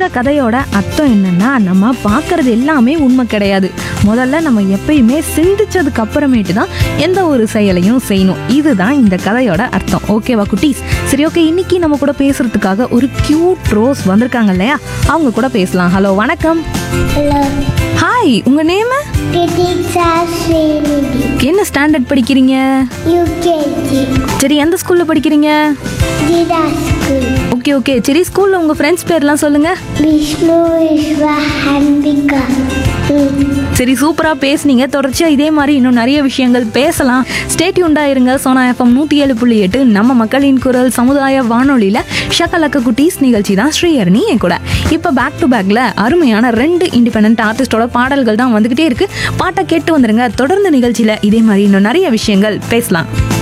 கதையோட அர்த்தம் என்னன்னா நம்ம பார்க்கறது எல்லாமே உண்மை கிடையாது முதல்ல நம்ம எப்பயுமே சிந்திச்சதுக்கு அப்புறமேட்டு தான் எந்த ஒரு செயலையும் செய்யணும் இதுதான் இந்த கதையோட அர்த்தம் ஓகேவா குட்டீஸ் சரி ஓகே இன்னைக்கு நம்ம கூட பேசுறதுக்காக ஒரு கியூட் ரோஸ் வந்திருக்காங்க இல்லையா அவங்க கூட பேசலாம் ஹலோ வணக்கம் Hello, ஹாய் உங்க நேம் Kritika Srinidhi, என்ன ஸ்டாண்டர்ட் படிக்கிறீங்க UKG, சரி எந்த ஸ்கூல்ல படிக்கிறீங்க Dida School, ஓகே ஓகே சரி ஸ்கூல்ல உங்க ஃப்ரெண்ட்ஸ் பேர்லாம் சொல்லுங்க Vishnu Vishwa Hanbika. சரி சூப்பரா பேசுனீங்க தொடர்ச்சியா இதே மாதிரி இன்னும் நிறைய விஷயங்கள் பேசலாம் ஸ்டேட்யூண்டா இருங்க சோனா எஃப்எம் நூத்தி ஏழு புள்ளி எட்டு நம்ம மக்களின் குரல் சமுதாய வானொலியில ஷக்கலக்க குட்டீஸ் நிகழ்ச்சி தான் ஸ்ரீஹரணி என் கூட இப்போ பேக் டு பேக்ல அருமையான ரெண்டு இண்டிபெண்ட் ஆர்டிஸ்டோட பாடல்கள் தான் வந்துகிட்டே இருக்கு பாட்டை கேட்டு வந்துருங்க தொடர்ந்து நிகழ்ச்சியில இதே மாதிரி இன்னும் நிறைய விஷயங்கள் பேசலாம்